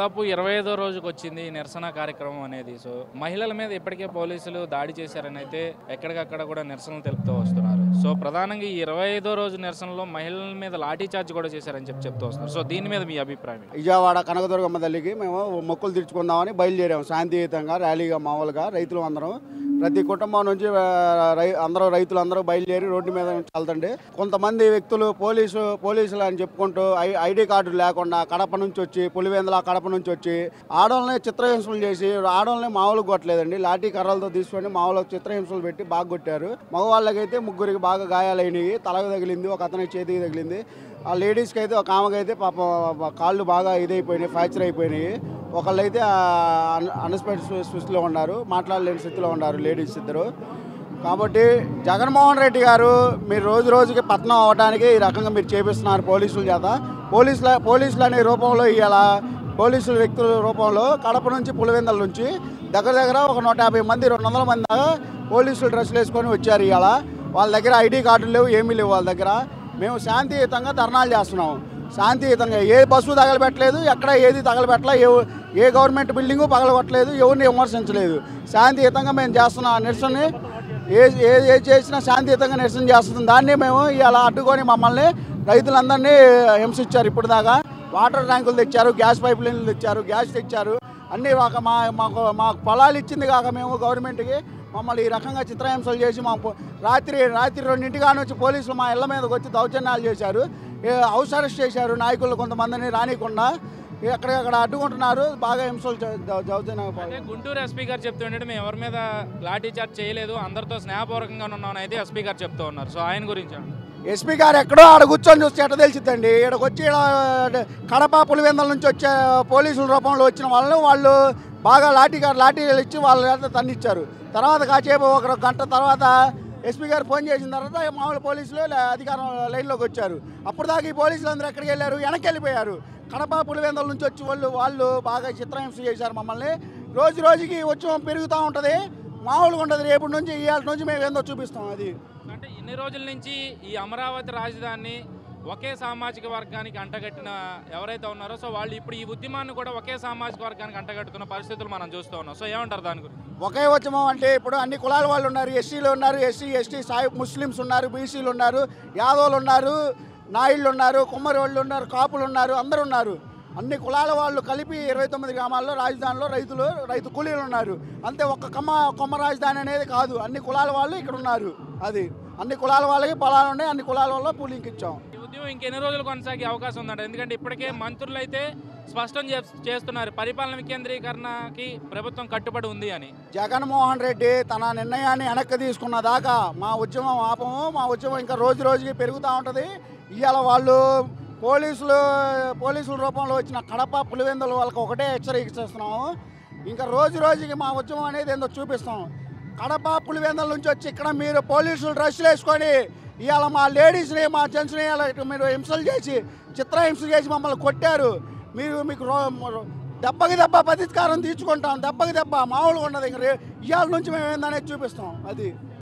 దాదాపు ఇరవై ఐదో రోజుకి వచ్చింది ఈ నిరసన కార్యక్రమం అనేది సో మహిళల మీద ఇప్పటికే పోలీసులు దాడి చేశారని అయితే ఎక్కడికక్కడ కూడా నిరసనలు తెలుపుతూ వస్తున్నారు సో ప్రధానంగా ఈ ఇరవై ఐదో రోజు నిరసనలో మహిళల మీద లాఠీ చార్జ్ కూడా చేశారని చెప్పి చెప్తూ వస్తున్నారు సో దీని మీద మీ అభిప్రాయం ఏంటి? విజయవాడ కనకదుర్గమ్మ తల్లికి మేము మొక్కులు తీర్చుకుందామని బయలుదేరాము శాంతియుతంగా ర్యాలీగా మామూలుగా రైతులు అందరం ప్రతి కుటుంబం నుంచి ఆ, రై అందరూ రైతులు అందరూ బయలుదేరి రోడ్డు మీద నుంచి వెళ్తుంటే కొంతమంది వ్యక్తులు పోలీసు పోలీసులు అని చెప్పుకుంటూ ఐ ఐడి కార్డు లేకుండా కడప నుంచి వచ్చి పులివెందుల కడప నుంచి వచ్చి ఆడవాళ్ళని చిత్రహింసలు చేసి ఆడవాళ్ళని మామూలు కొట్టలేదండి లాఠీ కర్రలతో తీసుకొని మామూలు చిత్రహింసలు పెట్టి బాగా కొట్టారు మగవాళ్ళకైతే ముగ్గురికి బాగా గాయాలైనవి తలకు తగిలింది ఒక అతనికి చేతికి తగిలింది ఆ లేడీస్కి అయితే ఒక ఆమెకైతే పాపం కాళ్ళు బాగా ఇదైపోయినాయి ఫ్రాక్చర్ అయిపోయినాయి ఒకళ్ళైతే అన్ఎక్స్పెక్ట్ స్థితిలో ఉన్నారు మాట్లాడలేని స్థితిలో ఉన్నారు లేడీస్ ఇద్దరు కాబట్టి జగన్మోహన్ రెడ్డి గారు మీరు రోజు రోజుకి పతనం అవ్వడానికి ఈ రకంగా మీరు చేపిస్తున్నారు పోలీసుల చేత పోలీసుల పోలీసులు అనే రూపంలో ఇవాళ పోలీసుల వ్యక్తుల రూపంలో కడప నుంచి పులివెందల నుంచి దగ్గర దగ్గర ఒక నూట యాభై మంది రెండు వందల మంది దాకా పోలీసులు డ్రెస్సులు వేసుకొని వచ్చారు ఇవాళ వాళ్ళ దగ్గర ఐడి కార్డులు లేవు ఏమీ లేవు వాళ్ళ దగ్గర మేము శాంతియుతంగా ధర్నాలు చేస్తున్నాం శాంతియుతంగా ఏ బస్సు తగలబెట్టలేదు ఎక్కడ ఏది తగలబెట్టలే ఏ ఏ గవర్నమెంట్ బిల్డింగు పగలగొట్టలేదు ఎవరిని విమర్శించలేదు శాంతియుతంగా మేము చేస్తున్న ఆ నిరసనని ఏ ఏ ఏ చేసినా శాంతియుతంగా నిరసన చేస్తున్నాం దాన్ని మేము ఇలా అడ్డుకొని మమ్మల్ని రైతులందరినీ హింసించారు ఇప్పుడు దాకా వాటర్ ట్యాంకులు తెచ్చారు గ్యాస్ పైప్ లైన్లు తెచ్చారు గ్యాస్ తెచ్చారు అన్నీ మాకు మా మాకు మాకు పొలాలు ఇచ్చింది కాక మేము గవర్నమెంట్కి మమ్మల్ని ఈ రకంగా చిత్రహింసలు చేసి మా పో- రాత్రి రాత్రి రెండింటి కాని వచ్చి పోలీసులు మా ఇళ్ళ మీదకి వచ్చి దౌర్జన్యాలు చేశారు ఏ హౌస్ అరెస్ట్ చేశారు నాయకులు కొంతమందిని రానికుండా ఎక్కడికక్కడ అడ్డుకుంటున్నారు బాగా హింసలు చే- దౌ- దౌర్జన్యం అంటే గుంటూరు ఎస్పీ గారు చెప్తుంటే మేము ఎవరి మీద లాఠీ చార్జ్ చేయలేదు అందరితో స్నేహపూర్వకంగా ఉన్నామని అయితే ఎస్పీ గారు చెప్తూ ఉన్నారు సో ఆయన గురించి ఏమంటారు? ఎస్పీ గారు ఎక్కడో ఆడ కూర్చొని చూస్తే ఎట్ట తెలిసిద్దండి ఇక్కడికి వచ్చి ఈడ కడప పులివెందల నుంచి వచ్చే పోలీసుల రూపంలో వచ్చిన వాళ్ళని వాళ్ళు బాగా లాఠీ గారు లాఠీలు ఇచ్చి వాళ్ళ చేత తన్నిచ్చారు తర్వాత కాసేపు ఒక గంట తర్వాత ఎస్పీ గారు ఫోన్ చేసిన తర్వాత మామూలు పోలీసులు లే- అధికారం లైన్లోకి వచ్చారు అప్పుడు దాకా ఈ పోలీసులు అందరూ ఎక్కడికి వెళ్ళారు వెనక్కి వెళ్ళిపోయారు కడప పులివెందల నుంచి వచ్చి వాళ్ళు వాళ్ళు బాగా చిత్రహింస చేశారు మమ్మల్ని రోజు రోజుకి ఉత్సవం పెరుగుతూ ఉంటుంది మామూలుగా ఉంటుంది రేపటి నుంచి ఇవాళ నుంచి మేము ఏందో చూపిస్తాం అది అంటే ఇన్ని రోజుల నుంచి ఈ అమరావతి రాజధాని ఒకే సామాజిక వర్గానికి అంటగట్టిన ఎవరైతే ఉన్నారో సో వాళ్ళు ఇప్పుడు ఈ ఉద్యమాన్ని కూడా ఒకే సామాజిక వర్గానికి అంటగట్టుకున్న పరిస్థితులు మనం చూస్తూ ఉన్నాం సో ఏమంటారు దాని గురించి ఒకే ఉద్యమం అంటే ఇప్పుడు అన్ని కులాల వాళ్ళు ఉన్నారు ఎస్సీలు ఉన్నారు ఎస్సీ ఎస్టీ సాయి ముస్లిమ్స్ ఉన్నారు బీసీలు ఉన్నారు యాదవులు ఉన్నారు నాయుళ్ళు ఉన్నారు కుమ్మరి వాళ్ళు ఉన్నారు కాపులు ఉన్నారు అందరు ఉన్నారు అన్ని కులాల వాళ్ళు కలిపి ఇరవై తొమ్మిది గ్రామాల్లో రాజధానిలో రైతులు రైతు కూలీలు ఉన్నారు అంతే ఒక్క కమ్మ కొమ్మ రాజధాని అనేది కాదు అన్ని కులాల వాళ్ళు ఇక్కడ ఉన్నారు అది అన్ని కులాల వాళ్ళకి పొలాలు ఉన్నాయి అన్ని కులాల వల్ల పూలింగ్ ఇచ్చాం ఈ ఉద్యమం ఇంకెన్ని రోజులు కొనసాగే అవకాశం ఉందంట ఎందుకంటే ఇప్పటికే మంత్రులు అయితే స్పష్టం చేస్- చేస్తున్నారు పరిపాలన వికేంద్రీకరణకి ప్రభుత్వం కట్టుబడి ఉంది అని జగన్మోహన్ రెడ్డి తన నిర్ణయాన్ని వెనక్కి తీసుకున్న దాకా మా ఉద్యమం ఆపము మా ఉద్యమం ఇంకా రోజు రోజుకి పెరుగుతూ ఉంటుంది ఇవాళ వాళ్ళు పోలీసులు పోలీసుల రూపంలో వచ్చిన కడప పులివెందులు వాళ్ళకి ఒకటే హెచ్చరిస్తున్నాము ఇంకా రోజు రోజుకి మా ఉద్యమం అనేది ఏందో చూపిస్తాం కడప పులివెందుల నుంచి వచ్చి ఇక్కడ మీరు పోలీసులు డ్రెస్సులు వేసుకొని ఇవాళ మా లేడీస్ని మా జెంట్స్ని ఇలా ఇటు మీరు హింసలు చేసి చిత్రహింస చేసి మమ్మల్ని కొట్టారు మీరు మీకు రో- దెబ్బకి దెబ్బ పరిష్కారం తీర్చుకుంటాం దెబ్బకి దెబ్బ మామూలుగా ఉండదు ఇంక రే- ఇవాళ నుంచి మేము ఏందనేది చూపిస్తాం అది